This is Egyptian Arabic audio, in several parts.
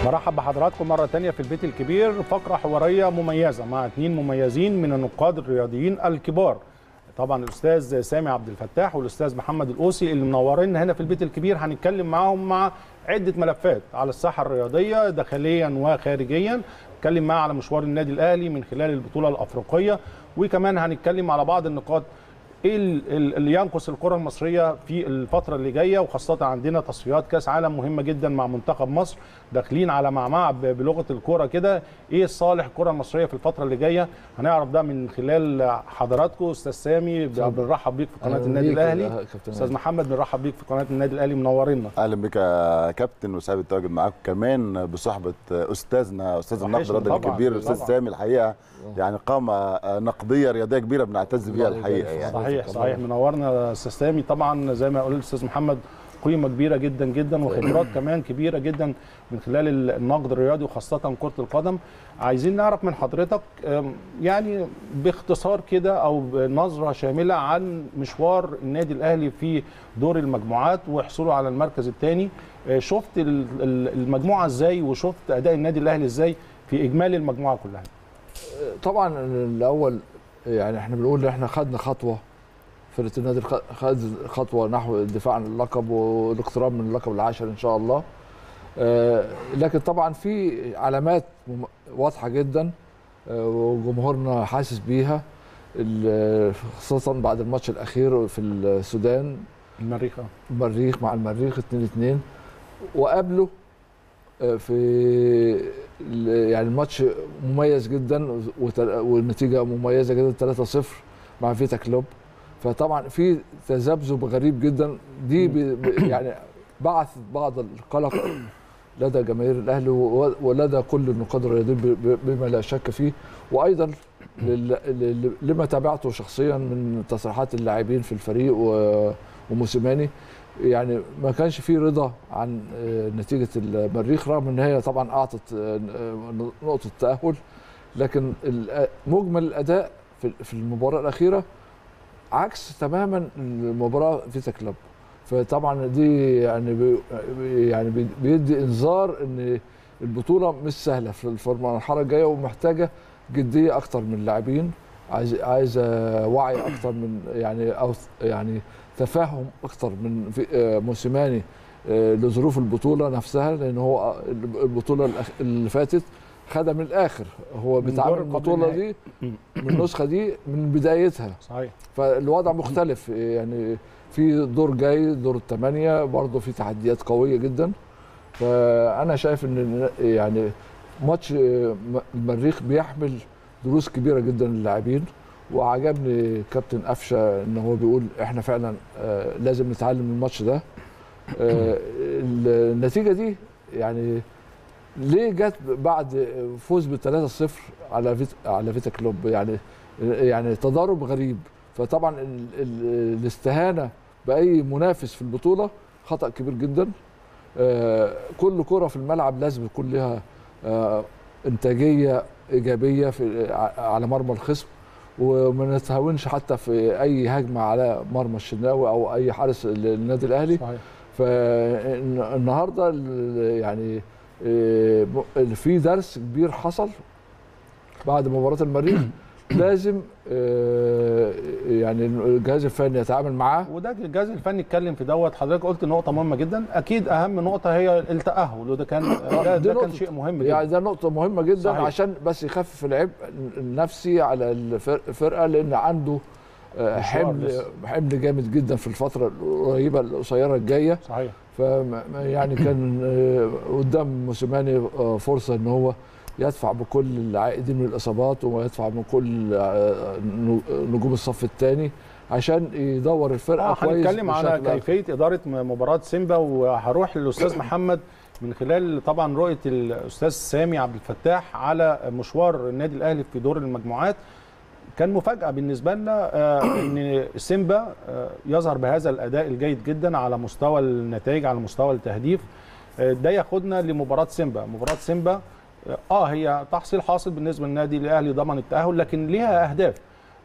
مرحب بحضراتكم مرة تانية في البيت الكبير فقرة حوارية مميزة مع اثنين مميزين من النقاد الرياضيين الكبار طبعا الاستاذ سامي عبد الفتاح والاستاذ محمد القوسي اللي منورين هنا في البيت الكبير هنتكلم معاهم مع عدة ملفات على الساحة الرياضية داخليا وخارجيا نتكلم معاه على مشوار النادي الاهلي من خلال البطولة الافريقية وكمان هنتكلم على بعض النقاط ايه اللي ينقص الكره المصريه في الفتره اللي جايه وخاصه عندنا تصفيات كاس عالم مهمه جدا مع منتخب مصر داخلين على معمعة بلغه الكوره كده ايه الصالح الكره المصريه في الفتره اللي جايه هنعرف ده من خلال حضراتكم استاذ سامي بنرحب بيك في قناه النادي الاهلي استاذ محمد بنرحب بيك في قناه النادي الاهلي منورنا اهلا بك يا كابتن وسعيد التواجد معاكم كمان بصحبه استاذنا استاذ النقد الرياضي الكبير الاستاذ سامي الحقيقه يعني قامه نقديه رياضيه كبيره بنعتز بيها الحقيقه يعني صحيح صحيح منورنا استاذ سامي طبعا زي ما قال الاستاذ محمد قيمه كبيره جدا جدا وخبرات كمان كبيره جدا من خلال النقد الرياضي وخاصه كره القدم عايزين نعرف من حضرتك يعني باختصار كده او بنظره شامله عن مشوار النادي الاهلي في دور المجموعات وحصوله على المركز الثاني شفت المجموعه ازاي وشفت اداء النادي الاهلي ازاي في اجمالي المجموعه كلها طبعا الاول يعني احنا بنقول ان احنا خدنا خطوه فرقه النادي خد خطوه نحو الدفاع عن اللقب والاقتراب من اللقب العاشر ان شاء الله لكن طبعا في علامات واضحه جدا وجمهورنا حاسس بيها خاصه بعد الماتش الاخير في السودان المريخ المريخ مع المريخ 2 2 وقبله في يعني الماتش مميز جدا والنتيجه مميزه جدا 3-0 مع فيتا كلوب فطبعا في تذبذب غريب جدا دي يعني بعث بعض القلق لدى جماهير الاهلي ولدى كل النقاد الرياضيين بما لا شك فيه وايضا لما تابعته شخصيا من تصريحات اللاعبين في الفريق وموسيماني يعني ما كانش في رضا عن نتيجه المريخ رغم ان هي طبعا اعطت نقطه تاهل لكن مجمل الاداء في المباراه الاخيره عكس تماما المباراه فيتا كلوب فطبعا دي يعني بي يعني بيدي انذار ان البطوله مش سهله في المرحله الجايه ومحتاجه جديه اكتر من اللاعبين عايز عايزه وعي اكتر من يعني او يعني تفاهم اكتر من موسيماني لظروف البطوله نفسها لان هو البطوله اللي فاتت خدها من الاخر هو بيتعامل البطوله دي من النسخه دي من بدايتها صحيح فالوضع مختلف يعني في دور جاي دور الثمانيه برضه في تحديات قويه جدا فانا شايف ان يعني ماتش المريخ بيحمل دروس كبيره جدا للاعبين وعجبني كابتن قفشه ان هو بيقول احنا فعلا لازم نتعلم من الماتش ده النتيجه دي يعني ليه جت بعد فوز ب 3-0 على فيت على فيتا كلوب يعني يعني تضارب غريب فطبعا ال ال الاستهانه باي منافس في البطوله خطا كبير جدا كل كره في الملعب لازم يكون لها انتاجيه ايجابيه في على مرمى الخصم وما نتهاونش حتى في اي هجمه على مرمى الشناوي او اي حارس النادي الاهلي صحيح. فالنهارده يعني في درس كبير حصل بعد مباراه المريخ لازم يعني الجهاز الفني يتعامل معاه وده الجهاز الفني اتكلم في دوت حضرتك قلت نقطه مهمه جدا اكيد اهم نقطه هي التاهل وده كان ده, ده كان شيء مهم جدا يعني ده نقطه مهمه جدا صحيح. عشان بس يخفف العبء النفسي على الفرقه لان عنده حمل حمل جامد جدا في الفتره القريبه القصيره الجايه صحيح ف يعني كان قدام موسيماني فرصه ان هو يدفع بكل العائدين من الاصابات ويدفع من كل نجوم الصف الثاني عشان يدور الفرقه آه كويس هنتكلم على كيفيه اداره مباراه سيمبا وهروح للاستاذ محمد من خلال طبعا رؤيه الاستاذ سامي عبد الفتاح على مشوار النادي الاهلي في دور المجموعات كان مفاجاه بالنسبه لنا ان سيمبا يظهر بهذا الاداء الجيد جدا على مستوى النتائج على مستوى التهديف ده ياخدنا لمباراه سيمبا مباراه سيمبا اه هي تحصيل حاصل بالنسبه للنادي الاهلي ضمن التاهل لكن ليها اهداف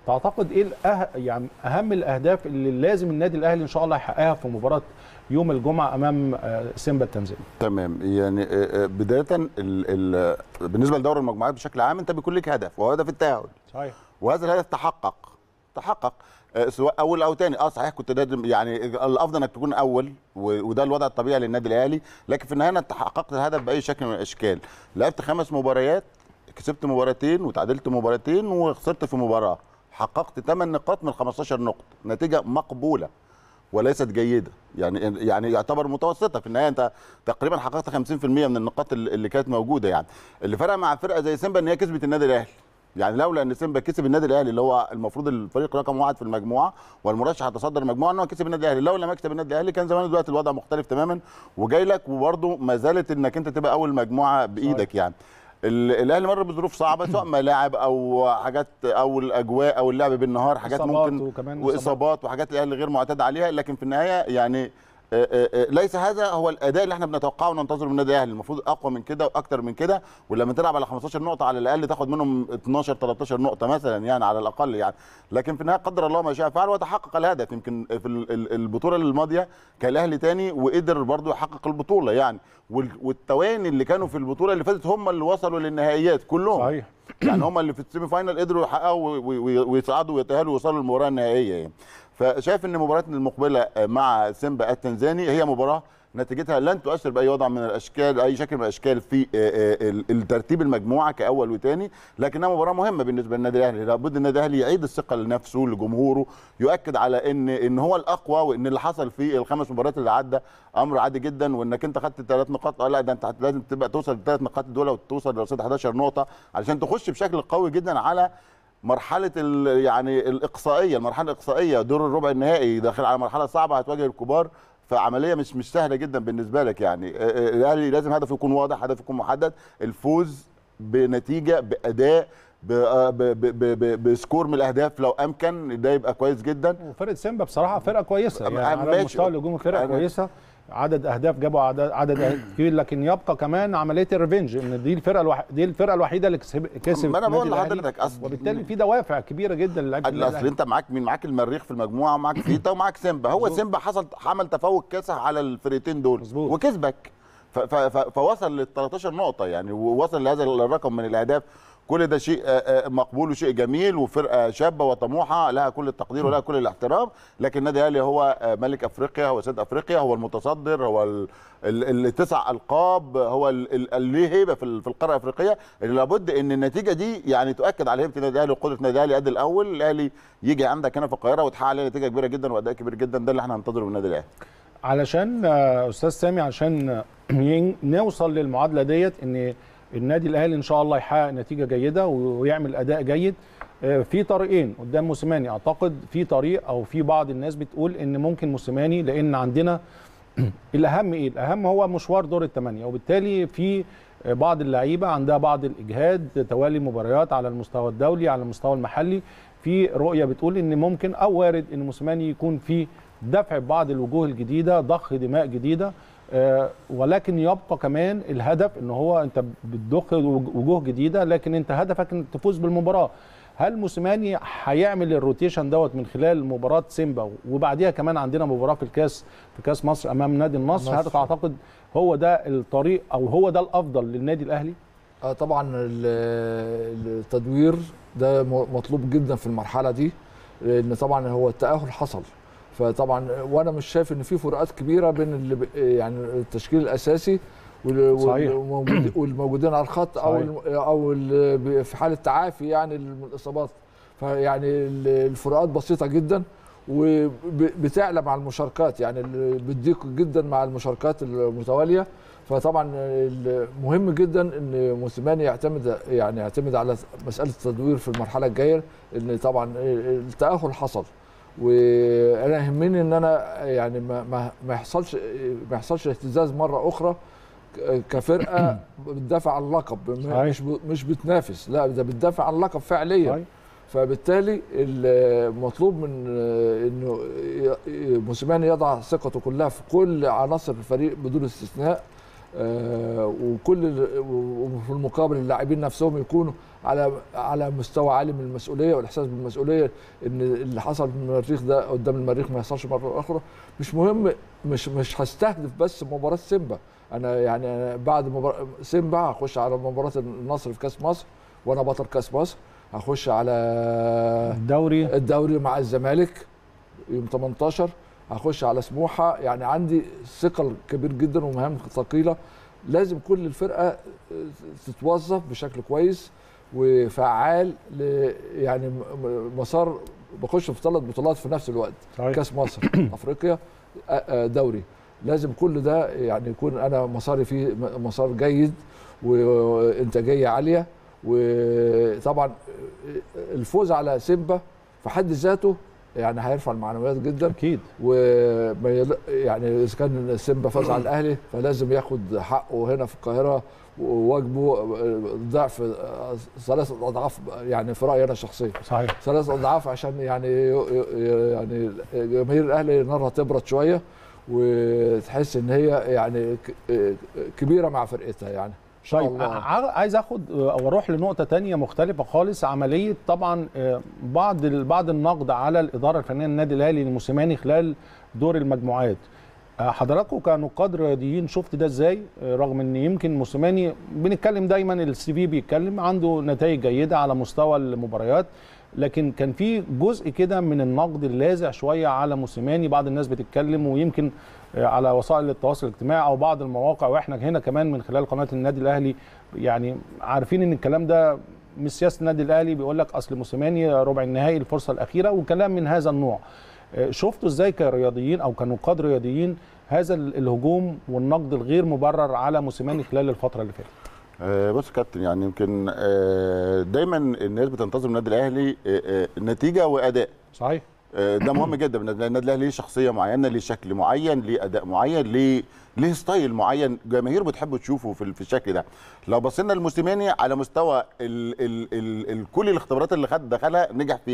تعتقد ايه الأه... يعني اهم الاهداف اللي لازم النادي الاهلي ان شاء الله يحققها في مباراه يوم الجمعه امام آه، سيمبا التنزاني تمام يعني آه، آه، بدايه ال ال بالنسبه لدور المجموعات بشكل عام انت بيكون لك هدف وهو هدف التاهل صحيح وهذا الهدف تحقق تحقق آه، سواء اول او ثاني اه صحيح كنت لازم يعني الافضل انك تكون اول و- وده الوضع الطبيعي للنادي الاهلي لكن في النهايه انت حققت الهدف باي شكل من الاشكال لعبت خمس مباريات كسبت مباراتين وتعادلت مباراتين وخسرت في مباراه حققت 8 نقاط من 15 نقطه نتيجه مقبوله وليست جيده يعني يعني يعتبر متوسطه في النهايه انت تقريبا حققت 50% من النقاط اللي اللي كانت موجوده يعني اللي فرق مع فرقه زي سيمبا ان هي كسبت النادي الاهلي يعني لولا ان سيمبا كسب النادي الاهلي اللي هو المفروض الفريق رقم واحد في المجموعه والمرشح هتصدر المجموعه ان هو كسب النادي الاهلي لولا ما كسب النادي الاهلي كان زمان دلوقتي الوضع مختلف تماما وجاي لك وبرده ما زالت انك انت تبقى اول مجموعه بايدك يعني ال- الاهلي مر بظروف صعبه سواء ملاعب او حاجات او الاجواء او اللعب بالنهار حاجات إصابات ممكن وكمان واصابات وحاجات الاهلي غير معتاد عليها لكن في النهايه يعني آه، آه، آه، ليس هذا هو الاداء اللي احنا بنتوقعه وننتظره من النادي الاهلي المفروض اقوى من كده واكتر من كده ولما تلعب على 15 نقطه على الاقل تاخد منهم 12 13 نقطه مثلا يعني على الاقل يعني لكن في النهايه قدر الله ما شاء فعل وتحقق الهدف يمكن في ال- ال- البطوله الماضيه كان الاهلي تاني وقدر برضه يحقق البطوله يعني وال- والتواني اللي كانوا في البطوله اللي فاتت هم اللي وصلوا للنهائيات كلهم صحيح يعني هم اللي في السيمي فاينال قدروا يحققوا وي- وي- ويصعدوا ويتاهلوا ويوصلوا للمباراه النهائيه يعني فشايف ان مباراتنا المقبله مع سيمبا التنزاني هي مباراه نتيجتها لن تؤثر باي وضع من الاشكال اي شكل من الاشكال في آه، آه، ال- الترتيب المجموعه كاول وثاني لكنها مباراه مهمه بالنسبه للنادي الاهلي لابد النادي الاهلي يعيد الثقه لنفسه لجمهوره يؤكد على ان ان هو الاقوى وان اللي حصل في الخمس مباريات اللي عدى امر عادي جدا وانك انت خدت ثلاث نقاط اه لا ده انت لازم تبقى توصل للثلاث نقاط دول وتوصل لرصيد 11 نقطه علشان تخش بشكل قوي جدا على مرحله ال- يعني الاقصائيه المرحله الاقصائيه دور الربع النهائي داخل على مرحله صعبه هتواجه الكبار فعمليه مش مش سهله جدا بالنسبه لك يعني آه، آه، الاهلي لازم هدفه يكون واضح هدفه يكون محدد الفوز بنتيجه باداء ب- آه، ب- ب- ب- ب- بسكور من الاهداف لو امكن ده يبقى كويس جدا وفرقه سيمبا بصراحه فرقه كويسه يعني على ماشي. المستوى الهجومي فرقه أنا- كويسه عدد اهداف جابوا عدد عدد أهداف كبير لكن يبقى كمان عمليه الريفنج ان دي الفرقه الوح... دي الفرقه الوحيده اللي كسب كسب ما انا النادي بقول الأهلي، لحضرتك أصل- وبالتالي في دوافع كبيره جدا للاعيبه النادي اصل الأهلي. انت معاك مين معاك المريخ في المجموعه ومعاك فيتا ومعاك سيمبا هو سيمبا حصل عمل تفوق كاسح على الفرقتين دول مظبوط. وكسبك ف- ف- ف- فوصل لل 13 نقطه يعني ووصل لهذا الرقم من الاهداف كل ده شيء آه، آه، مقبول وشيء جميل وفرقه شابه وطموحه لها كل التقدير ولها كل الاحترام لكن النادي الاهلي هو آه، ملك افريقيا هو سيد افريقيا هو المتصدر هو ال- ال- التسع القاب هو ال- ال- اللي ليه هيبه في ال- في القاره الافريقيه اللي لابد ان النتيجه دي يعني تؤكد على هيبه النادي الاهلي وقدره النادي الاهلي قد الاول الاهلي يجي عندك هنا في القاهره وتحقق عليه نتيجه كبيره جدا واداء كبير جدا ده اللي احنا هننتظره من النادي الاهلي علشان آه، استاذ سامي عشان آه، ين- نوصل للمعادله ديت ان النادي الاهلي ان شاء الله يحقق نتيجه جيده ويعمل اداء جيد آه، في طريقين قدام موسيماني اعتقد في طريق او في بعض الناس بتقول ان ممكن موسيماني لان عندنا الاهم ايه الاهم هو مشوار دور الثمانيه وبالتالي في بعض اللعيبه عندها بعض الاجهاد توالي مباريات على المستوى الدولي على المستوى المحلي في رؤيه بتقول ان ممكن او وارد ان موسيماني يكون في دفع بعض الوجوه الجديده ضخ دماء جديده آه، ولكن يبقى كمان الهدف ان هو انت بتضخ وجوه جديده لكن انت هدفك انك تفوز بالمباراه هل موسيماني هيعمل الروتيشن دوت من خلال مباراه سيمبا وبعديها كمان عندنا مباراه في الكاس في كاس مصر امام نادي النصر هل النصر. تعتقد هو ده الطريق او هو ده الافضل للنادي الاهلي اه طبعا ال- التدوير ده م- مطلوب جدا في المرحله دي لان طبعا هو التاهل حصل فطبعا وانا مش شايف ان في فروقات كبيره بين اللي ب- يعني التشكيل الاساسي وال- صحيح. والموجود- والموجودين على الخط او صحيح. الم- او ال- ب- في حاله تعافي يعني من الاصابات فيعني ال- الفروقات بسيطه جدا وبتعلى مع المشاركات يعني ال- بتضيق جدا مع المشاركات المتواليه فطبعا ال- مهم جدا ان موسيماني يعتمد يعني يعتمد على مساله التدوير في المرحله الجايه ان طبعا التاهل حصل وانا يهمني ان انا يعني ما ما ما يحصلش ما يحصلش اهتزاز مره اخرى ك- كفرقه بتدافع عن اللقب صحيح. مش ب- مش بتنافس لا ده بتدافع عن اللقب فعليا طيب. فبالتالي المطلوب من انه ي- موسيماني يضع ثقته كلها في كل عناصر الفريق بدون استثناء آه، وكل ال- و- وفي المقابل اللاعبين نفسهم يكونوا على على مستوى عالي من المسؤوليه والاحساس بالمسؤوليه ان اللي حصل في المريخ ده قدام المريخ ما يحصلش مره اخرى مش مهم مش مش هستهدف بس مباراه سيمبا انا يعني أنا بعد مباراه سيمبا هخش على مباراه النصر في كاس مصر وانا بطل كاس مصر هخش على الدوري الدوري مع الزمالك يوم 18 هخش على سموحه يعني عندي ثقل كبير جدا ومهام ثقيله لازم كل الفرقه تتوظف بشكل كويس وفعال ل يعني م- م- مسار بخش في ثلاث بطولات في نفس الوقت صحيح. كاس مصر افريقيا آ- آ، دوري لازم كل ده يعني يكون انا مساري فيه م- مسار جيد وانتاجيه عاليه وطبعا الفوز على سيمبا في حد ذاته يعني هيرفع المعنويات جدا اكيد وما يل- يعني اذا كان سيمبا فاز على الاهلي فلازم ياخد حقه هنا في القاهره وواجبه ضعف ثلاث اضعاف يعني في رايي انا الشخصي صحيح ثلاث اضعاف عشان يعني يعني جماهير الاهلي نارها تبرد شويه وتحس ان هي يعني ك- كبيره مع فرقتها يعني ان شاء طيب الله ع- عايز اخد او اروح لنقطه تانية مختلفه خالص عمليه طبعا آه، بعض ال- بعض النقد على الاداره الفنيه للنادي الاهلي لموسيماني خلال دور المجموعات آه، حضراتكم كنقاد رياضيين شفت ده ازاي آه، رغم ان يمكن موسيماني بنتكلم دايما السي في بيتكلم عنده نتائج جيده على مستوى المباريات لكن كان في جزء كده من النقد اللاذع شويه على موسيماني بعض الناس بتتكلم ويمكن آه، على وسائل التواصل الاجتماعي او بعض المواقع واحنا هنا كمان من خلال قناه النادي الاهلي يعني عارفين ان الكلام ده مش سياسه النادي الاهلي بيقول لك اصل موسيماني ربع النهائي الفرصه الاخيره وكلام من هذا النوع آه، شفتوا ازاي كرياضيين او كنقاد رياضيين هذا ال- الهجوم والنقد الغير مبرر على موسيماني خلال الفتره اللي فاتت آه، بص يا كابتن يعني يمكن آه، دايما الناس بتنتظر من النادي الاهلي آه، آه، نتيجه واداء صحيح آه، ده مهم جدا بالنسبة لنا. النادي الاهلي ليه شخصيه معينه ليه شكل معين ليه اداء معين ليه ليه ستايل معين جماهير بتحب تشوفه في, ال- في الشكل ده لو بصينا لموسيماني على مستوى ال ال ال ال كل الاختبارات اللي خد دخلها نجح فيها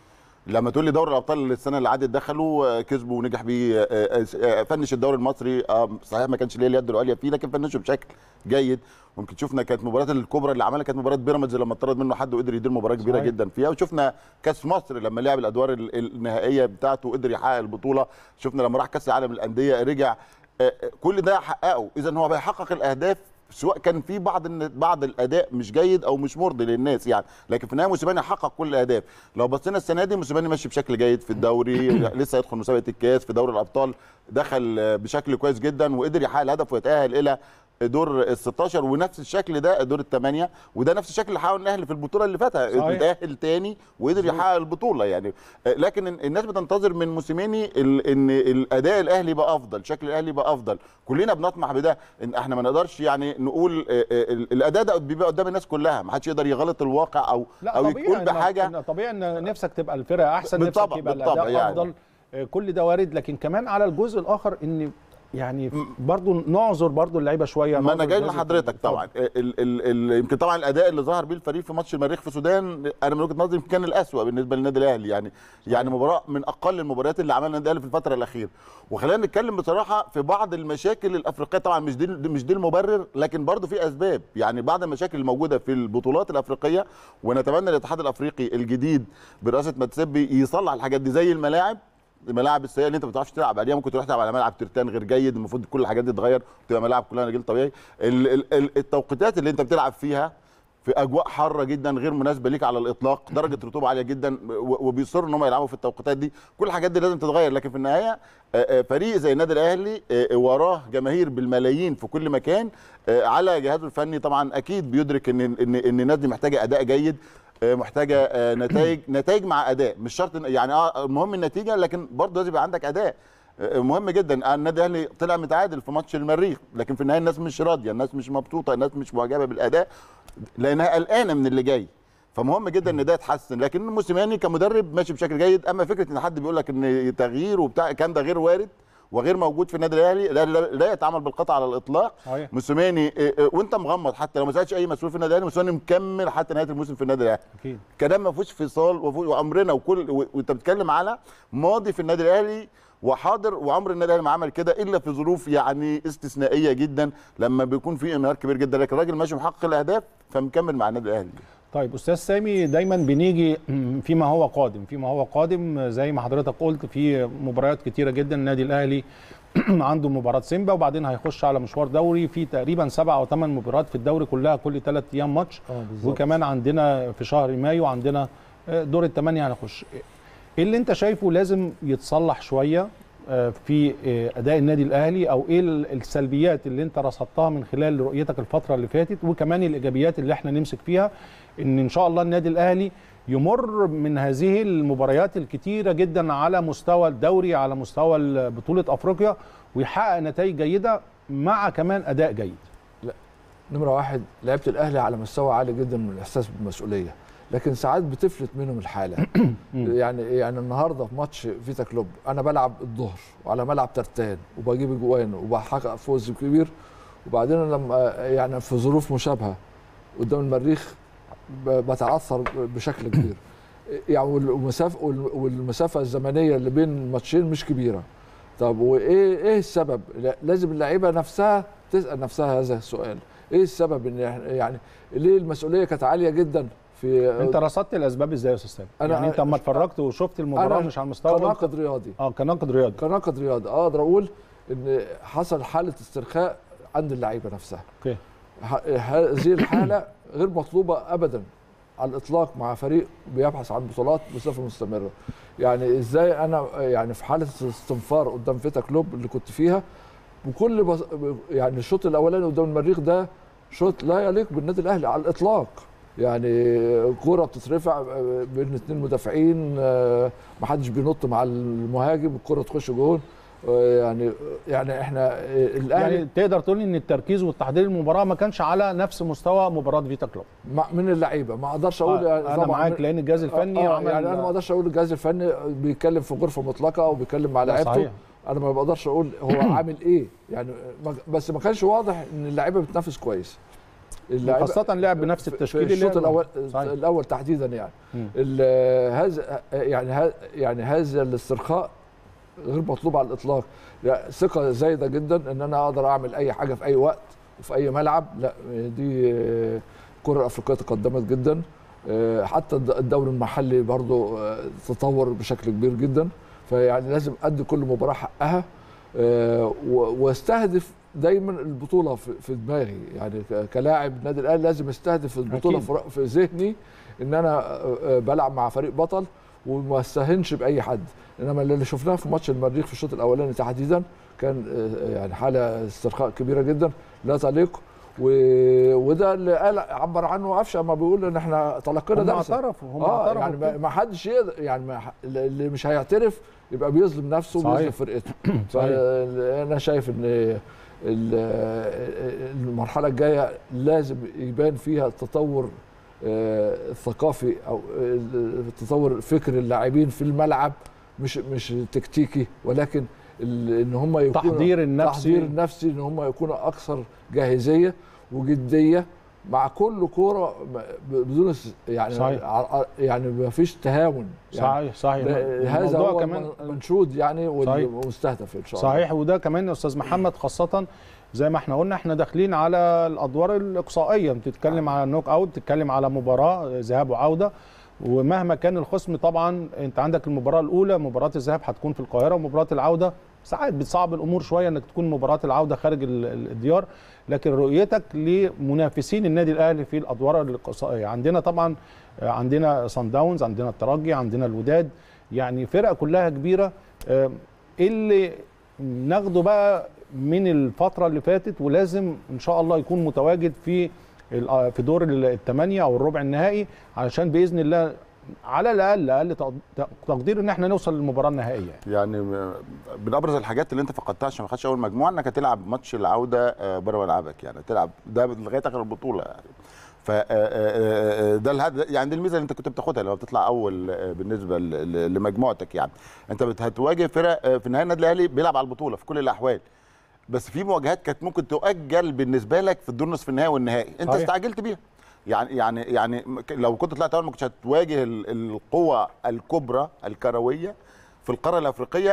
لما تقول لي دوري الابطال السنه اللي عدت دخلوا آه، كسبوا ونجح بيه آه، آه، فنش الدوري المصري آه، صحيح ما كانش ليه اليد العليا فيه لكن فنشه بشكل جيد ممكن شفنا كانت مباراه الكبرى اللي عملها كانت مباراه بيراميدز لما اتطرد منه حد وقدر يدير مباراه كبيره صحيح. جدا فيها وشفنا كاس مصر لما لعب الادوار ال- النهائيه بتاعته وقدر يحقق البطوله شفنا لما راح كاس العالم للانديه رجع آه، آه، كل ده حققه اذا هو بيحقق الاهداف سواء كان في بعض الن- بعض الاداء مش جيد او مش مرضي للناس يعني لكن في النهايه موسيماني حقق كل الاهداف لو بصينا السنه دي موسيماني ماشي بشكل جيد في الدوري لسه هيدخل مسابقه الكاس في دوري الابطال دخل آه، بشكل كويس جدا وقدر يحقق الهدف ويتاهل الى دور ال 16 ونفس الشكل ده دور الثمانيه وده نفس الشكل اللي حققه الاهلي في البطوله اللي فاتها صحيح. اتاهل تاني وقدر يحقق البطوله يعني آه، لكن ال- الناس بتنتظر من موسيماني ال- ان الاداء الاهلي يبقى افضل شكل الاهلي يبقى افضل كلنا بنطمح بده ان احنا ما نقدرش يعني نقول آه، آه، ال- الاداء ده بيبقى قدام الناس كلها ما حدش يقدر يغلط الواقع او لا او طبيعي يقول إن- بحاجه إن طبيعي ان نفسك تبقى الفرقه احسن نفسك بالطبع- يبقى بالطبع الاداء يعني. افضل آه، كل ده وارد لكن كمان على الجزء الاخر ان يعني برضو نعذر برضو اللعيبه شويه ما انا نعذر جاي الجزء لحضرتك الفني. طبعا ال ال ال يمكن طبعا الاداء اللي ظهر بيه الفريق في ماتش المريخ في السودان انا من وجهه نظري يمكن كان الاسوأ بالنسبه للنادي الاهلي يعني يعني مباراه من اقل المباريات اللي عملها النادي الاهلي في الفتره الاخيره وخلينا نتكلم بصراحه في بعض المشاكل الافريقيه طبعا مش دي مش دي المبرر لكن برضه في اسباب يعني بعض المشاكل الموجوده في البطولات الافريقيه ونتمنى الاتحاد الافريقي الجديد برئاسه ماتسيبي يصلح الحاجات دي زي الملاعب الملاعب السيئه اللي انت ما بتعرفش تلعب عليها ممكن تروح تلعب على ملعب ترتان غير جيد المفروض كل الحاجات دي تتغير وتبقى ملاعب كلها رجل طبيعي ال- ال- ال- التوقيتات اللي انت بتلعب فيها في اجواء حاره جدا غير مناسبه ليك على الاطلاق درجه رطوبه عاليه جدا و- وبيصروا ان هم يلعبوا في التوقيتات دي كل الحاجات دي لازم تتغير لكن في النهايه آه، آه، فريق زي النادي الاهلي آه، وراه جماهير بالملايين في كل مكان آه، على جهازه الفني طبعا اكيد بيدرك ان ان ان الناس دي محتاجه اداء جيد آه، محتاجه آه، نتائج نتائج مع اداء مش شرط إن- يعني اه المهم النتيجه لكن برضه لازم يبقى عندك اداء آه، مهم جدا آه، النادي الاهلي طلع متعادل في ماتش المريخ لكن في النهايه الناس مش راضيه الناس مش مبسوطه الناس مش معجبه بالاداء لانها قلقانه من اللي جاي فمهم جدا ان ده يتحسن لكن موسيماني كمدرب ماشي بشكل جيد اما فكره ان حد بيقول لك ان تغيير وبتاع كان ده غير وارد وغير موجود في النادي الاهلي لا, لا, لا يتعامل بالقطع على الاطلاق صحيح. موسيماني إيه، إيه، وانت مغمض حتى لو ما سالتش اي مسؤول في النادي الاهلي موسيماني مكمل حتى نهايه الموسم في النادي الاهلي اكيد كلام ما فيهوش فصال وفي- وعمرنا وكل و- وانت بتتكلم على ماضي في النادي الاهلي وحاضر وعمر النادي الاهلي ما عمل كده الا في ظروف يعني استثنائيه جدا لما بيكون في انهيار كبير جدا لكن الراجل ماشي محقق الاهداف فمكمل مع النادي الاهلي طيب استاذ سامي دايما بنيجي فيما هو قادم فيما هو قادم زي ما حضرتك قلت في مباريات كتيره جدا النادي الاهلي عنده مباراه سيمبا وبعدين هيخش على مشوار دوري في تقريبا سبع او ثمان مباريات في الدوري كلها كل ثلاث ايام ماتش اه بالظبط وكمان عندنا في شهر مايو عندنا دور الثمانيه هنخش ايه اللي انت شايفه لازم يتصلح شويه آه، في آه، اداء النادي الاهلي او ايه ال- السلبيات اللي انت رصدتها من خلال رؤيتك الفتره اللي فاتت وكمان الايجابيات اللي احنا نمسك فيها ان ان شاء الله النادي الاهلي يمر من هذه المباريات الكتيره جدا على مستوى الدوري على مستوى بطوله افريقيا ويحقق نتائج جيده مع كمان اداء جيد نمره واحد لعيبه الاهلي على مستوى عالي جدا من الاحساس بالمسؤوليه لكن ساعات بتفلت منهم الحاله يعني يعني النهارده في ماتش فيتا كلوب انا بلعب الظهر وعلى ملعب ترتان وبجيب اجوان وبحقق فوز كبير وبعدين لما يعني في ظروف مشابهه قدام المريخ ب- بتعثر بشكل كبير يعني والمسافه والمسافه الزمنيه اللي بين الماتشين مش كبيره طب وايه ايه السبب لا- لازم اللعيبه نفسها تسال نفسها هذا السؤال ايه السبب ان إحنا- يعني ليه المسؤوليه كانت عاليه جدا في انت رصدت الاسباب ازاي يا استاذ سامي؟ أنا- يعني انت اما اتفرجت وشفت المباراه أنا مش على المستوى ده، كناقد رياضي اه كناقد رياضي كناقد رياضي اقدر اقول ان حصل حاله استرخاء عند اللعيبه نفسها اوكي ه- هذه الحاله غير مطلوبه ابدا على الاطلاق مع فريق بيبحث عن بطولات بصفه مستمره يعني ازاي انا يعني في حاله استنفار قدام فيتا كلوب اللي كنت فيها بكل بص... يعني الشوط الاولاني قدام المريخ ده شوط لا يليق بالنادي الاهلي على الاطلاق يعني كرة بتترفع بين اثنين مدافعين ما حدش بينط مع المهاجم الكرة تخش جون يعني يعني احنا الاهلي يعني تقدر تقول لي ان التركيز والتحضير المباراه ما كانش على نفس مستوى مباراه فيتا كلوب مع- من اللعيبه ما اقدرش اقول آه يعني انا طبعاً معاك من- لان الجهاز الفني آه عمل يعني انا ما اقدرش اقول الجهاز الفني بيتكلم في غرفه مطلقه او بيتكلم مع لا، لعيبته صحيح. انا ما بقدرش اقول هو عامل ايه يعني ما- بس ما كانش واضح ان اللعيبه بتنافس كويس اللعيبة- خاصه لعب بنفس في- التشكيل في اللي الشوط الاول صحيح. الاول تحديدا يعني مم. ال- هذا يعني ه- يعني هذا الاسترخاء غير مطلوب على الاطلاق لا، ثقه زايده جدا ان انا اقدر اعمل اي حاجه في اي وقت وفي اي ملعب لا دي آه، الكره الافريقيه تقدمت جدا آه، حتى الد- الدوري المحلي برضو آه، تطور بشكل كبير جدا فيعني لازم ادي كل مباراه حقها آه، و- واستهدف دايما البطوله في في دماغي يعني ك- كلاعب نادي الاهلي لازم استهدف البطوله أكيد. في ر- في ذهني ان انا آه، آه، بلعب مع فريق بطل وما استهنش باي حد انما اللي شفناه في ماتش المريخ في الشوط الاولاني تحديدا كان آه، يعني حاله استرخاء كبيره جدا لا تليق و... وده اللي قال عبر عنه قفشه ما بيقول ان احنا تلقينا هم درس اعترفوا هم اه اعترفوا يعني بكده. ما- ما حدش يقدر يعني ما ح- اللي مش هيعترف يبقى بيظلم نفسه صحيح. وبيظلم فرقته صحيح. فانا شايف ان ال- المرحله الجايه لازم يبان فيها التطور آه، الثقافي او التطور فكر اللاعبين في الملعب مش مش تكتيكي ولكن ال- ان هم يكونوا تحضير النفسي. تحضير النفسي ان هم يكونوا اكثر جاهزيه وجديه مع كل كوره ب- بدون اس- يعني صحيح. ع- يعني ما فيش تهاون يعني صحيح صحيح ده- هذا الموضوع هو كمان منشود يعني صحيح. والمستهدف ان شاء الله صحيح وده كمان يا استاذ محمد خاصه زي ما احنا قلنا احنا داخلين على الادوار الاقصائيه بتتكلم على النوك اوت بتتكلم على مباراه ذهاب وعوده ومهما كان الخصم طبعا انت عندك المباراه الاولى مباراه الذهاب هتكون في القاهره ومباراه العوده ساعات بتصعب الامور شويه انك تكون مباراه العوده خارج ال- ال- الديار لكن رؤيتك لمنافسين النادي الاهلي في الادوار الاقصائيه عندنا طبعا آه، عندنا صن داونز عندنا الترجي عندنا الوداد يعني فرق كلها كبيره آه، ايه اللي ناخده بقى من الفتره اللي فاتت ولازم ان شاء الله يكون متواجد في ال- في دور الثمانيه او الربع النهائي علشان باذن الله على الاقل اقل تق- تقدير ان احنا نوصل للمباراه النهائيه يعني م- من ابرز الحاجات اللي انت فقدتها عشان ما خدش اول مجموعه انك هتلعب ماتش العوده آه، بره ملعبك يعني تلعب ده لغايه اخر البطوله يعني ف آه، آه، آه، ده الهدف يعني دي الميزه اللي انت كنت بتاخدها لو بتطلع اول آه، بالنسبه ل- ل- لمجموعتك يعني انت بت- هتواجه فرق آه، في النهايه النادي الاهلي بيلعب على البطوله في كل الاحوال بس في مواجهات كانت ممكن تؤجل بالنسبه لك في الدور نصف النهائي والنهائي انت صحيح. استعجلت بيها يعني يعني يعني م- لو كنت طلعت اول ما كنتش هتواجه ال- القوى الكبرى الكرويه في القاره الافريقيه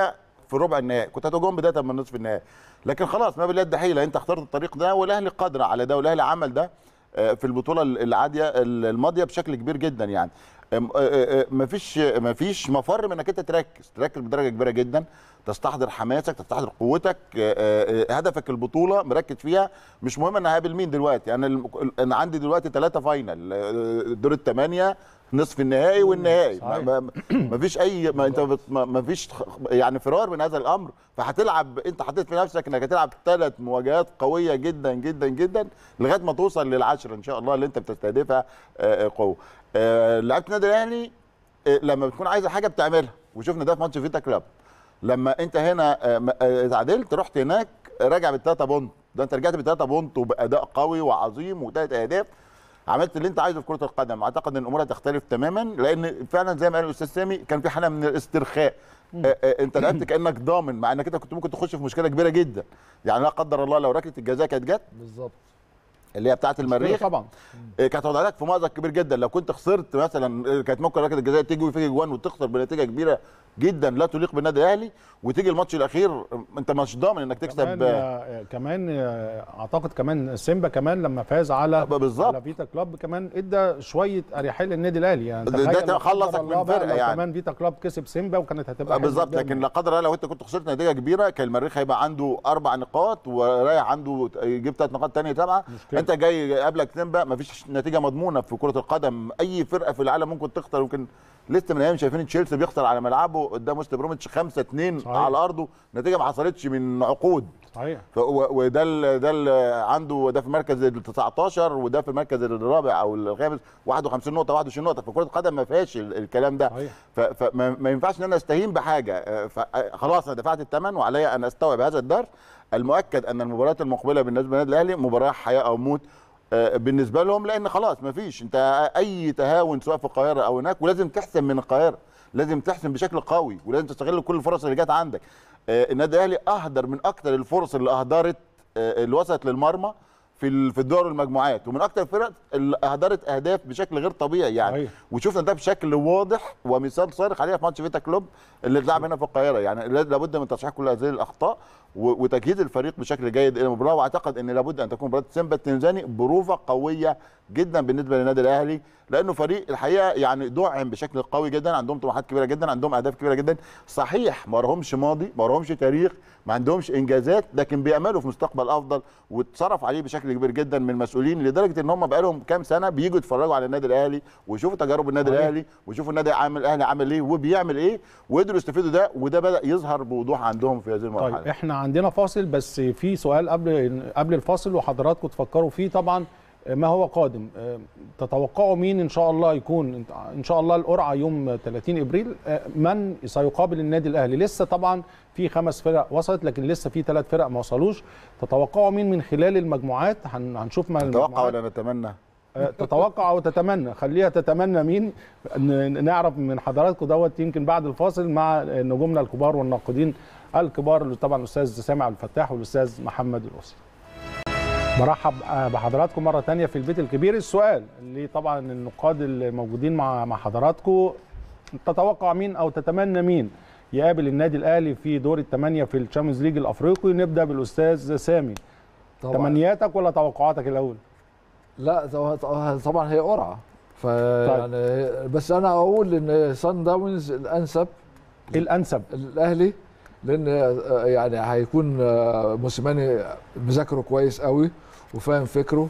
في ربع النهائي كنت هتواجههم بدايه من نصف النهائي لكن خلاص ما باليد حيله انت اخترت الطريق ده والاهلي قادر على ده والاهلي عمل ده آه، في البطوله العاديه الماضيه بشكل كبير جدا يعني أم- آه، آه، آه، مفيش مفيش مفر من انك انت تركز تركز بدرجه كبيره جدا تستحضر حماسك تستحضر قوتك آه، آه، آه، هدفك البطوله مركز فيها مش مهم انا هقابل مين دلوقتي انا الم- انا عندي دلوقتي ثلاثه فاينل آه، دور الثمانيه نصف النهائي والنهائي صحيح. ما- ما- مفيش اي ما انت بت- ما- مفيش خ- يعني فرار من هذا الامر فهتلعب انت حطيت في نفسك انك هتلعب ثلاث مواجهات قويه جدا جدا جدا لغايه ما توصل للعشره ان شاء الله اللي انت بتستهدفها آه، آه، قوه آه، لعيبه النادي الاهلي آه، لما بتكون عايزه حاجه بتعملها وشفنا ده في ماتش فيتا كلاب لما انت هنا آه، م- آه، اتعادلت رحت هناك راجع بالثلاثه بونت ده انت رجعت بالثلاثه بونت وباداء قوي وعظيم وثلاث اهداف عملت اللي انت عايزه في كره القدم اعتقد ان الامور هتختلف تماما لان فعلا زي ما قال الاستاذ سامي كان في حاله من الاسترخاء آه، آه، انت لعبت كانك ضامن مع انك انت كنت ممكن تخش في مشكله كبيره جدا يعني لا قدر الله لو ركله الجزاء كانت جت بالظبط اللي هي بتاعه المريخ طبعا آه، كانت وضعتك في مأزق كبير جدا لو كنت خسرت مثلا آه، كانت ممكن ركله الجزاء تيجي وفيك جوان وتخسر بنتيجه كبيره جدا لا تليق بالنادي الاهلي وتيجي الماتش الاخير آه، انت مش ضامن انك تكسب كمان آه، آه، كمان آه، اعتقد كمان سيمبا كمان لما فاز على بالظبط. على فيتا كلاب كمان ادى شويه اريحيه للنادي الاهلي يعني ده- تخيل ده لا قدر خلصك الله من بقى فرقة لو يعني. كمان فيتا كلاب كسب سيمبا وكانت هتبقى آه، حلوة بالظبط جداً. لكن لا قدر الله لو انت كنت خسرت نتيجه كبيره كان المريخ هيبقى عنده اربع نقاط ورايح عنده يجيب ثلاث نقاط ثانيه تبعه مشكلة. انت جاي قبلك سيمبا مفيش نتيجه مضمونه في كره القدم اي فرقه في العالم ممكن تخسر يمكن لسه من ايام شايفين تشيلسي بيخسر على ملعبه قدام وست بروميتش 5 2 صحيح. على ارضه نتيجه ما حصلتش من عقود صحيح ف- و- وده ال ده ال عنده ده في المركز ال 19 وده في المركز الرابع او الخامس 51 نقطه 21 نقطه في كره القدم ما فيهاش ال- الكلام ده صحيح. ف- فما ما ينفعش ان انا استهين بحاجه آه، ف- آه، خلاص انا دفعت الثمن وعليا ان استوعب هذا الدرس المؤكد ان المباريات المقبله بالنسبه للنادي الاهلي مباراه حياه او موت آه، بالنسبه لهم لان خلاص ما فيش انت اي تهاون سواء في القاهره او هناك ولازم تحسن من القاهره لازم تحسن بشكل قوي ولازم تستغل كل الفرص اللي جت عندك آه، النادي الاهلي اهدر من اكثر الفرص اللي اهدرت آه، اللي وصلت للمرمى في ال- في الدور المجموعات ومن اكثر الفرق اللي اهدرت اهداف بشكل غير طبيعي يعني صحيح. وشفنا ده بشكل واضح ومثال صارخ عليها في ماتش فيتا كلوب اللي اتلعب هنا في القاهره يعني لا- لابد من تصحيح كل هذه الاخطاء و- وتجهيز الفريق بشكل جيد الى المباراه واعتقد ان لابد ان تكون مباراه سيمبا التنزاني بروفه قويه جدا بالنسبه للنادي الاهلي لانه فريق الحقيقه يعني دعم بشكل قوي جدا عندهم طموحات كبيره جدا عندهم اهداف كبيره جدا صحيح ما لهمش ماضي ما لهمش تاريخ ما عندهمش انجازات لكن بياملوا في مستقبل افضل واتصرف عليه بشكل كبير جدا من المسؤولين لدرجه ان هم بقالهم كام سنه بييجوا يتفرجوا على النادي الاهلي ويشوفوا تجارب النادي صحيح. الاهلي ويشوفوا النادي عامل الاهلي عامل ايه وبيعمل ايه وقدروا يستفيدوا ده وده بدا يظهر بوضوح عندهم في هذه المرحله طيب احنا عندنا فاصل بس في سؤال قبل قبل الفاصل وحضراتكم تفكروا فيه طبعا ما هو قادم آه، تتوقعوا مين ان شاء الله يكون ان شاء الله القرعه يوم 30 ابريل آه، من سيقابل النادي الاهلي لسه طبعا في خمس فرق وصلت لكن لسه في ثلاث فرق ما وصلوش تتوقعوا مين من خلال المجموعات هن- هنشوف ما نتوقع المجموعات ولا نتمنى آه، تتوقع او تتمنى خليها تتمنى مين ن- نعرف من حضراتكم دوت يمكن بعد الفاصل مع نجومنا الكبار والناقدين الكبار اللي طبعا الاستاذ سامع عبد الفتاح والاستاذ محمد الاسري برحب آه، بحضراتكم مره تانية في البيت الكبير السؤال اللي طبعا النقاد الموجودين مع مع حضراتكم تتوقع مين او تتمنى مين يقابل النادي الاهلي في دور الثمانيه في الشامبيونز ليج الافريقي نبدا بالاستاذ سامي طبعا تمنياتك ولا توقعاتك الاول لا طبعا- طبعا هي قرعه فيعني بس انا اقول ان سان داونز الانسب الانسب الاهلي لان آه، يعني هيكون آه، موسيماني مذاكره كويس قوي وفاهم فكره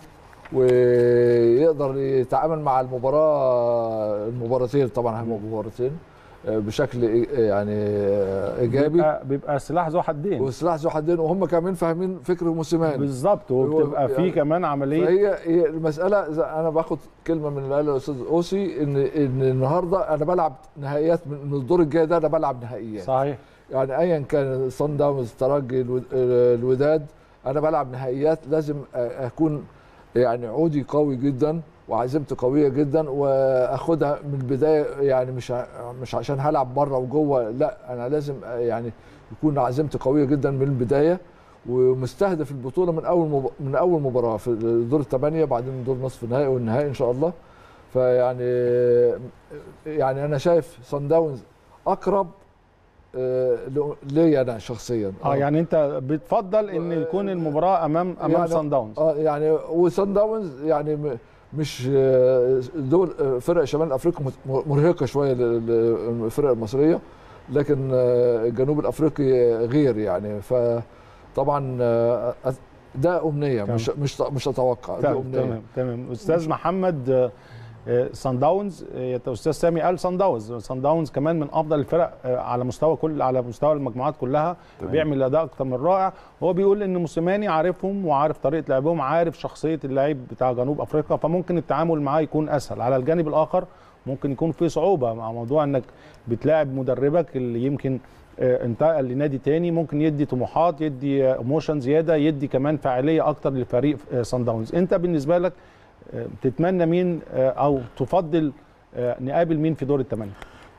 ويقدر يتعامل مع المباراه المباراتين طبعا هيبقوا مباراتين آه، بشكل إي- يعني آه، ايجابي بيبقى, بيبقى سلاح ذو حدين وسلاح ذو حدين وهم كمان فاهمين فكر موسيماني بالظبط وبتبقى في يعني كمان عمليه فهي هي المساله إذا انا باخد كلمه من اللي قالها الاستاذ اوسي ان ان النهارده انا بلعب نهائيات من من الدور الجاي ده انا بلعب نهائيات صحيح يعني ايا كان صن داونز ترجي الو- الوداد انا بلعب نهائيات لازم أ- اكون يعني عودي قوي جدا وعزيمتي قويه جدا واخدها من البدايه يعني مش ع- مش عشان هلعب بره وجوه لا انا لازم يعني يكون عزيمتي قويه جدا من البدايه ومستهدف البطوله من اول مب... من اول مباراه في دور الثمانيه بعدين دور نصف النهائي والنهائي ان شاء الله فيعني يعني انا شايف صن داونز اقرب آه، ل- ليا انا شخصيا اه يعني انت بتفضل ان يكون المباراه امام امام يعني- سان داونز اه يعني وسان داونز يعني م- مش آه، دول آه، فرق شمال افريقيا مت- مرهقه شويه لل- للفرق المصريه لكن آه، الجنوب الافريقي غير يعني فطبعا آه، ده امنيه تمام. مش مش مش اتوقع دي تمام امنيه تمام تمام استاذ محمد آه، آه، سان داونز آه، استاذ سامي قال سان داونز سان داونز كمان من افضل الفرق آه، على مستوى كل على مستوى المجموعات كلها تمام. بيعمل اداء اكتر من رائع هو بيقول ان موسيماني عارفهم وعارف طريقه لعبهم عارف شخصيه اللعيب بتاع جنوب افريقيا فممكن التعامل معاه يكون اسهل على الجانب الاخر ممكن يكون في صعوبه مع موضوع انك بتلاعب مدربك اللي يمكن آه، انتقل لنادي تاني ممكن يدي طموحات يدي ايموشن زياده يدي كمان فاعليه اكتر لفريق آه، سان داونز انت بالنسبه لك آه، تتمنى مين آه، او تفضل آه، نقابل مين في دور الثمانيه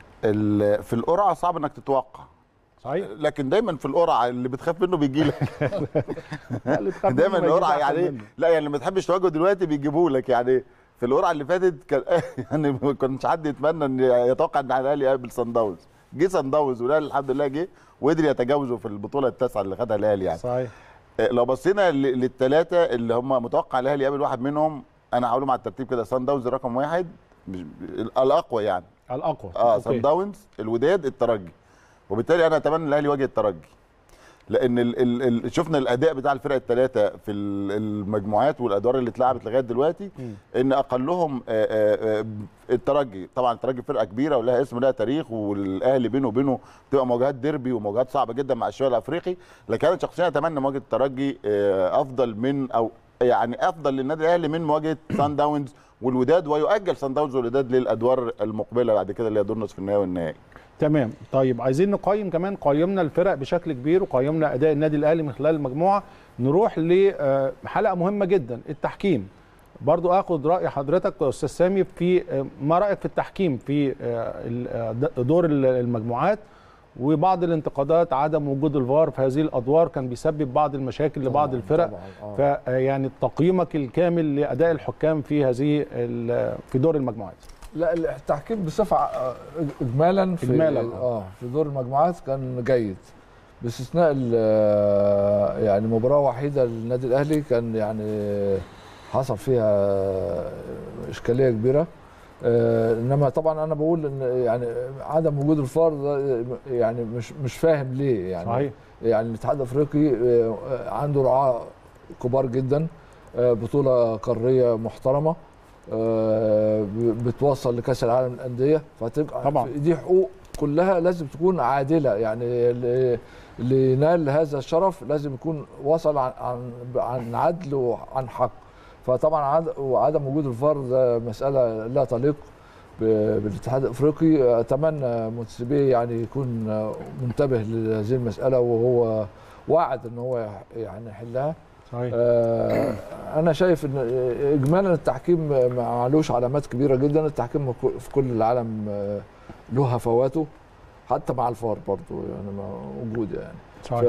ال- في القرعه صعب انك تتوقع صحيح لكن دايما في القرعه اللي بتخاف منه بيجي لك اللي تخاف دايما منه ما القرعه يجيش أحسن يعني منه. لا يعني لما تحبش تواجهه دلوقتي بيجيبوه لك يعني في القرعه اللي فاتت كان يعني ما كانش حد يتمنى ان يتوقع ان الاهلي يقابل سان داونز جه سان داونز والاهلي الحمد لله جه وقدر يتجاوزه في البطوله التاسعه اللي خدها الاهلي يعني صحيح آه، لو بصينا ل- للثلاثه اللي هم متوقع الاهلي يقابل واحد منهم انا هقولهم على الترتيب كده سان داونز رقم واحد مش الاقوى يعني الاقوى اه أوكي. سان داونز الوداد الترجي وبالتالي انا اتمنى الاهلي يواجه الترجي لان ال ال ال شفنا الاداء بتاع الفرق الثلاثه في ال- المجموعات والادوار اللي اتلعبت لغايه دلوقتي مم. ان اقلهم آه، آه، آه، الترجي طبعا الترجي فرقه كبيره ولها اسم ولها تاريخ والاهلي بينه وبينه بتبقى مواجهات ديربي ومواجهات صعبه جدا مع الشمال الافريقي لكن انا شخصيا اتمنى مواجهه الترجي آه، افضل من او يعني افضل للنادي الاهلي من مواجهه سان داونز والوداد ويؤجل سان داونز والوداد للادوار المقبله بعد كده اللي هي دور نصف النهائي والنهائي تمام طيب عايزين نقيم كمان قيمنا الفرق بشكل كبير وقيمنا اداء النادي الاهلي من خلال المجموعه نروح لحلقه مهمه جدا التحكيم برضو اخد راي حضرتك يا استاذ سامي في آه، ما رايك في التحكيم في آه، ال- آه، د- دور ال- المجموعات وبعض الانتقادات عدم وجود الفار في هذه الادوار كان بيسبب بعض المشاكل لبعض طبعاً، الفرق طبعاً، آه. فيعني تقييمك الكامل لاداء الحكام في هذه ال- في دور المجموعات لا التحكيم بصفه ع- اجمالا في إجمالاً، آه. اه في دور المجموعات كان جيد باستثناء ال- يعني مباراه وحيده للنادي الاهلي كان يعني حصل فيها اشكاليه كبيره آه، انما طبعا انا بقول ان يعني عدم وجود الفار ده يعني مش مش فاهم ليه يعني صحيح يعني الاتحاد الافريقي آه، عنده رعاة كبار جدا آه، بطوله قاريه محترمه آه، ب- بتوصل لكاس العالم للانديه فتبقى طبعاً. دي حقوق كلها لازم تكون عادله يعني اللي اللي ينال هذا الشرف لازم يكون وصل عن عن, عن عدل وعن حق فطبعا عد- وعدم وجود الفار ده مساله لا تليق ب- بالاتحاد الافريقي اتمنى مونتسيبي يعني يكون منتبه لهذه المساله وهو واعد ان هو يعني يحلها صحيح آه، انا شايف ان اجمالا التحكيم ما علوش علامات كبيره جدا التحكيم في كل العالم آه، له هفواته حتى مع الفار برضه يعني موجود يعني ف صحيح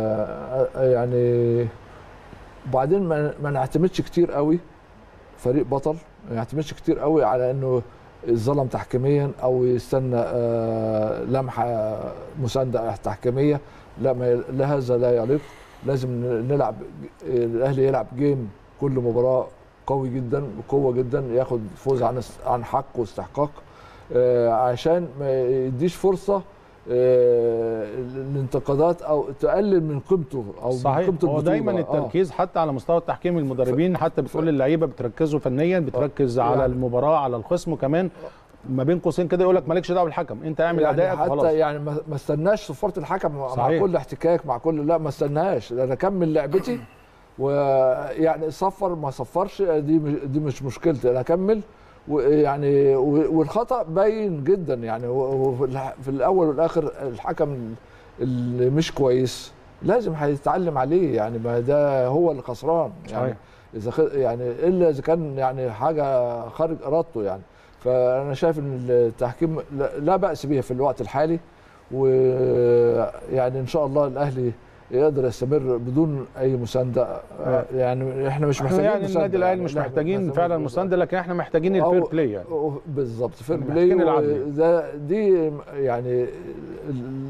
يعني وبعدين ما, ما نعتمدش كتير قوي فريق بطل ما نعتمدش كتير قوي على انه اتظلم تحكيميا او يستنى آه، لمحه مسانده تحكيميه لا ما ي- لا هذا لا يليق لازم ن- نلعب الاهلي يلعب جيم كل مباراه قوي جدا بقوه جدا ياخد فوز عن است- عن حق واستحقاق آه، عشان ما يديش فرصه آه، الانتقادات او تقلل من قيمته او من صحيح قيمه هو البطوله دايما آه. التركيز حتى على مستوى التحكيم المدربين حتى بتقول للعيبه بتركزوا فنيا بتركز على يعني- المباراه على الخصم وكمان ما بين قوسين كده يقول لك مالكش دعوه بالحكم انت اعمل يعني ادائك حتى وخلاص يعني ما ما استناش صفاره الحكم مع صحيح. كل احتكاك مع كل لا ما استناش انا اكمل لعبتي ويعني صفر ما صفرش دي مش- دي مش مشكلتي انا اكمل ويعني و- والخطا باين جدا يعني هو- هو في الح- في الاول والاخر الحكم اللي مش كويس لازم هيتعلم عليه يعني ما ده هو اللي خسران يعني صحيح. اذا خ- يعني الا اذا كان يعني حاجه خارج ارادته يعني فانا شايف ان التحكيم لا- لا باس به في الوقت الحالي ويعني ان شاء الله الاهلي يقدر يستمر بدون اي مسانده يعني احنا مش احنا محتاجين يعني مساندة النادي الاهلي يعني مش لا، محتاجين ما- فعلا ما- مسانده لكن احنا محتاجين أو- الفير بلاي يعني بالظبط فير إحنا بلاي محتاجين العدل. ده دي يعني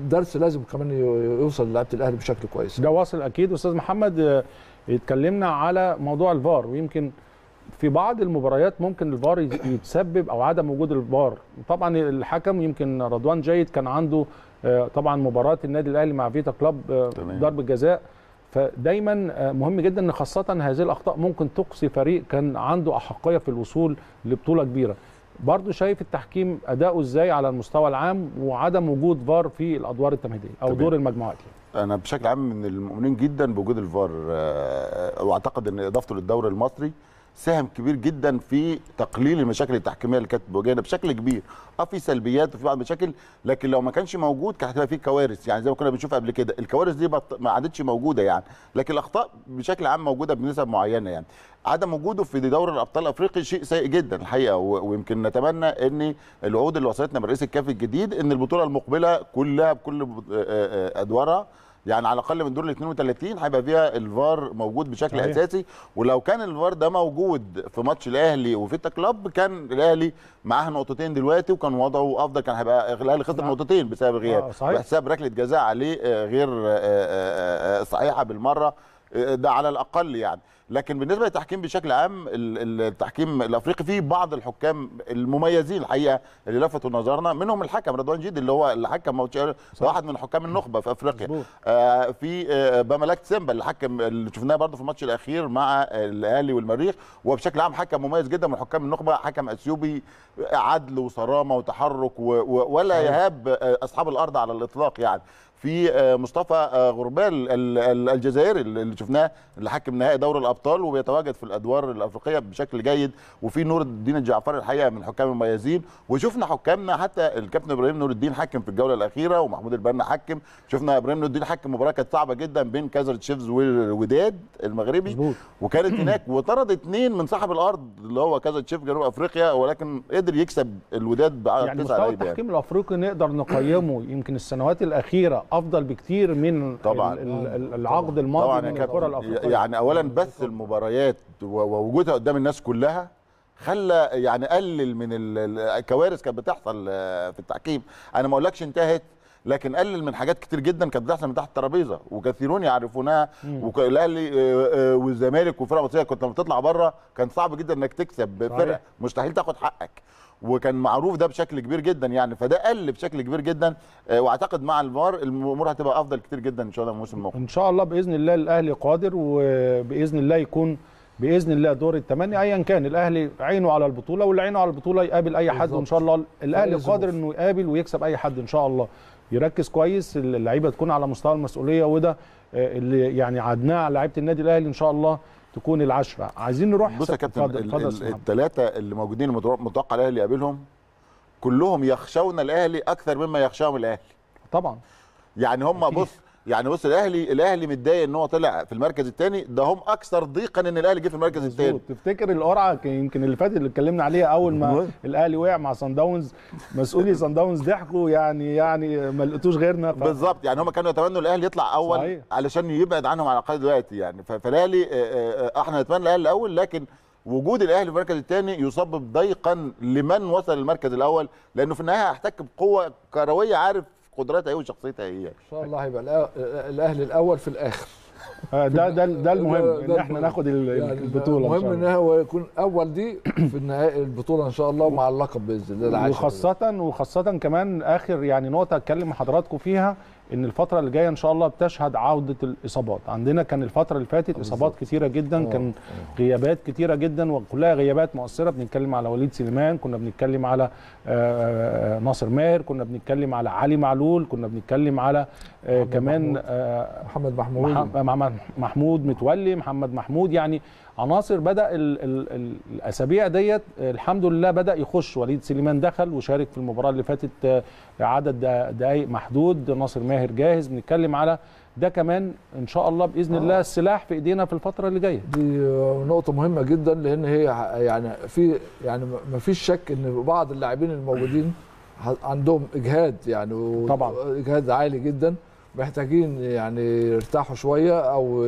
درس لازم كمان ي- يوصل للاعيبه الاهلي بشكل كويس ده واصل اكيد استاذ محمد آه، اتكلمنا على موضوع الفار ويمكن في بعض المباريات ممكن الفار يت- يتسبب او عدم وجود الفار طبعا الحكم يمكن رضوان جيد كان عنده آه، طبعا مباراه النادي الاهلي مع فيتا كلاب آه، تمام. ضربه جزاء فدايما آه، مهم جدا ان خاصه هذه الاخطاء ممكن تقصي فريق كان عنده احقيه في الوصول لبطوله كبيره برضه شايف التحكيم اداؤه ازاي على المستوى العام وعدم وجود فار في الادوار التمهيديه او تمام. دور المجموعات انا بشكل عام من المؤمنين جدا بوجود الفار آه، واعتقد ان اضافته للدوري المصري ساهم كبير جدا في تقليل المشاكل التحكيميه اللي كانت بتواجهنا بشكل كبير اه في سلبيات وفي بعض المشاكل لكن لو ما كانش موجود كانت هتبقى في كوارث يعني زي ما كنا بنشوف قبل كده الكوارث دي بط... ما عادتش موجوده يعني لكن الاخطاء بشكل عام موجوده بنسب معينه يعني عدم وجوده في دوري الابطال الافريقي شيء سيء جدا الحقيقه و... ويمكن نتمنى ان الوعود اللي وصلتنا من رئيس الكاف الجديد ان البطوله المقبله كلها بكل بط- آه، آه، ادوارها يعني على الاقل من دور ال 32 هيبقى فيها الفار موجود بشكل صحيح. اساسي ولو كان الفار ده موجود في ماتش الاهلي وفيتا كلاب كان الاهلي معاه نقطتين دلوقتي وكان وضعه افضل كان هيبقى الاهلي خسر نعم. نقطتين بسبب غياب آه، صحيح. بحساب ركله جزاء عليه آه، غير آه، آه، آه، صحيحه بالمره آه، ده على الاقل يعني لكن بالنسبه للتحكيم بشكل عام ال- ال- التحكيم الافريقي فيه بعض الحكام المميزين الحقيقه اللي لفتوا نظرنا منهم الحكم رضوان جيد اللي هو اللي حكم ماتش ده واحد من حكام النخبه في افريقيا مظبوط. آه في آه باملاك سيمبا اللي حكم اللي شفناه برضه في الماتش الاخير مع الاهلي والمريخ وبشكل عام حكم مميز جدا من حكام النخبه حكم اثيوبي عدل وصرامه وتحرك و و ولا صحيح. يهاب آه، اصحاب الارض على الاطلاق يعني في آه، مصطفى آه، غربال ال- ال- الجزائري اللي شفناه اللي حكم نهائي دوري الابطال وبيتواجد في الادوار الافريقيه بشكل جيد وفي نور الدين الجعفري الحقيقه من الحكام المميزين وشفنا حكامنا حتى الكابتن ابراهيم نور الدين حكم في الجوله الاخيره ومحمود البنا حكم شفنا ابراهيم نور الدين حكم مباراه كانت صعبه جدا بين كايزر تشيفز والوداد المغربي مظبوط. وكانت هناك وطرد اثنين من صاحب الارض اللي هو كايزر تشيف جنوب افريقيا ولكن قدر يكسب الوداد بعد يعني تسعة مستوى لعيبة التحكيم الافريقي نقدر نقيمه يمكن السنوات الاخيره افضل بكتير من طبعا. ال- ال- ال- العقد الماضي طبعا يا من الكره كابتن الافريقيه يعني اولا بث المباريات و- ووجودها قدام الناس كلها خلى يعني قلل من ال- ال- الكوارث كانت بتحصل آه، في التحكيم انا ما اقولكش انتهت لكن قلل من حاجات كتير جدا كانت بتحصل من تحت الترابيزه وكثيرون يعرفونها والاهلي آه، آه، والزمالك وفرق مصريه كنت لما تطلع بره كان صعب جدا انك تكسب صحيح. فرقه مستحيل تاخد حقك وكان معروف ده بشكل كبير جدا يعني فده قل بشكل كبير جدا آه، واعتقد مع الفار الامور هتبقى افضل كتير جدا ان شاء الله الموسم المقبل ان شاء الله باذن الله الاهلي قادر وباذن الله يكون باذن الله دور الثمانيه ايا كان الاهلي عينه على البطوله واللي عينه على البطوله يقابل اي حد وان شاء الله الاهلي أي قادر ظروف. انه يقابل ويكسب اي حد ان شاء الله يركز كويس اللعيبه تكون على مستوى المسؤوليه وده آه، اللي يعني عدناه على لعيبه النادي الاهلي ان شاء الله تكون العشره عايزين نروح بص يا كابتن اتفضل اتفضل يا أستاذ محمد. الثلاثه اللي موجودين المتوقع متوقع الاهلي يقابلهم كلهم يخشون الاهلي اكثر مما يخشاهم الاهلي طبعا يعني هم أكيد. بص يعني بص الاهلي الاهلي متضايق ان هو طلع في المركز الثاني ده هم اكثر ضيقا ان الاهلي جه في المركز الثاني مظبوط تفتكر القرعه كان يمكن اللي فاتت اللي اتكلمنا عليها اول ما مظبوط. الاهلي وقع مع صن داونز مسؤولي صن داونز ضحكوا يعني يعني ما لقيتوش غيرنا ف... بالظبط يعني هم كانوا يتمنوا الاهلي يطلع اول صحيح. علشان يبعد عنهم على الاقل دلوقتي يعني ف- فالاهلي آه، آه، آه، احنا نتمنى الاهلي الاول لكن وجود الاهلي في المركز الثاني يسبب ضيقا لمن وصل للمركز الاول لانه في النهايه هيحتك بقوه كرويه عارف قدراتها ايه وشخصيتها ايه يعني. ان شاء الله هيبقى الأ- الاهلي الاول في الاخر آه، ده ده ده المهم ده- ان ده احنا المهم. ناخد ال- يعني البطوله ان المهم شاء ان الله هو يكون اول دي في النهائي البطوله ان شاء الله ومع اللقب باذن الله العاشر. وخاصة وخاصة كمان اخر يعني نقطة اتكلم مع حضراتكم فيها ان الفترة اللي جاية ان شاء الله بتشهد عودة الاصابات، عندنا كان الفترة اللي فاتت اصابات كتيرة جدا آه، كان غيابات كتيرة جدا وكلها غيابات مؤثرة بنتكلم على وليد سليمان، كنا بنتكلم على آه، ناصر ماهر، كنا بنتكلم على علي معلول، كنا بنتكلم على آه، محمد كمان محمود. آه، محمد محمود مح- محمد محمود متولي محمد محمود يعني عناصر بدا ال ال ال الاسابيع ديت آه، الحمد لله بدا يخش وليد سليمان دخل وشارك في المباراه اللي فاتت آه، عدد دا- دقائق محدود ناصر ماهر جاهز بنتكلم على ده كمان ان شاء الله باذن آه. الله السلاح في ايدينا في الفتره اللي جايه دي نقطة مهمة جدا لأن هي ع- يعني في يعني ما فيش شك إن بعض اللاعبين الموجودين ه- عندهم إجهاد يعني و- طبعاً. إجهاد عالي جدا محتاجين يعني يرتاحوا شوية أو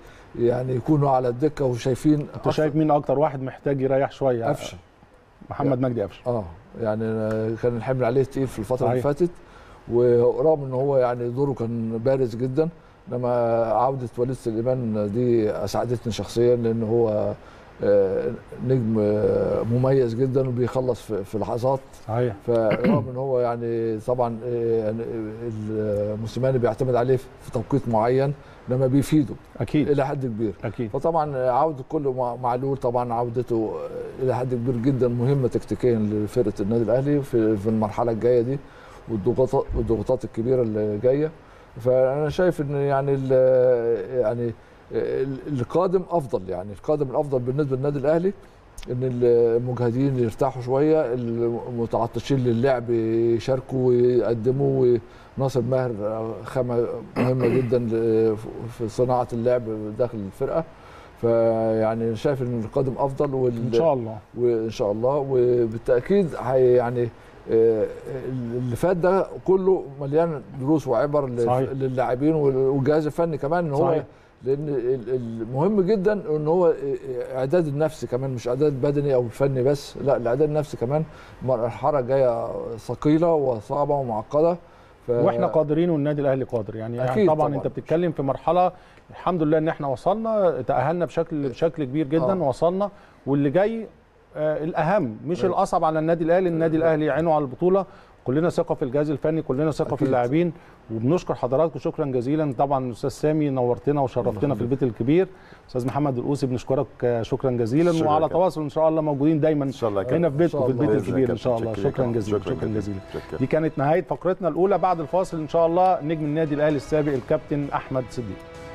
يعني يكونوا على الدكة وشايفين انت شايف مين اكتر واحد محتاج يريح شويه قفشة محمد مجدي قفشه اه يعني كان الحمل عليه تقيل في الفترة اللي صحيح. فاتت ورغم ان هو يعني دوره كان بارز جدا لما عوده وليد سليمان دي اسعدتني شخصيا لان هو آه، نجم آه، مميز جدا وبيخلص في في لحظات صحيح فرغم ان هو يعني طبعا آه، يعني الموسيماني بيعتمد عليه في توقيت معين لما بيفيده اكيد الى حد كبير اكيد فطبعا عوده كله مع- معلول طبعا عودته الى حد كبير جدا مهمه تكتيكيا لفرقه النادي الاهلي في في المرحله الجايه دي والضغوطات والضغوطات الكبيره اللي جايه فانا شايف ان يعني ال- يعني ال- القادم افضل يعني القادم الافضل بالنسبه للنادي الاهلي ان المجهدين يرتاحوا شويه المتعطشين للعب يشاركوا ويقدموا وناصر ماهر خامه مهمه جدا ل- في صناعه اللعب داخل الفرقه فيعني شايف ان القادم افضل وال... ان شاء الله وان شاء الله وبالتاكيد هي يعني آه، اللي فات ده كله مليان دروس وعبر ل- صحيح. للاعبين والجهاز الفني كمان ان هو صحيح. لان ال- المهم جدا ان هو اعداد النفسي كمان مش اعداد بدني او فني بس لا الاعداد النفسي كمان مرحله جايه ثقيله وصعبه ومعقده ف... واحنا قادرين والنادي الاهلي قادر يعني, يعني أكيد طبعا, طبعاً. انت بتتكلم في مرحله الحمد لله ان احنا وصلنا تاهلنا بشكل بشكل كبير جدا آه. وصلنا واللي جاي آه الاهم مش أيوة. الاصعب على النادي الاهلي النادي الاهلي عينه على البطوله كلنا ثقه في الجهاز الفني كلنا ثقه في أكيد. اللاعبين وبنشكر حضراتكم شكرا جزيلا طبعا استاذ سامي نورتنا وشرفتنا في البيت الكبير استاذ محمد القوسي بنشكرك آه، شكرا جزيلا شكرا وعلى كده. تواصل ان شاء الله موجودين دايما ان شاء الله كده. هنا في بيتكم في إن شاء البيت الله. بإذن الكبير ان الله. شاء الله شكرا شكرا جدا. جزيلا شكرا شكرا جدا. جزيلا شكرا. دي كانت نهايه فقرتنا الاولى بعد الفاصل ان شاء الله نجم النادي الاهلي السابق الكابتن احمد صديق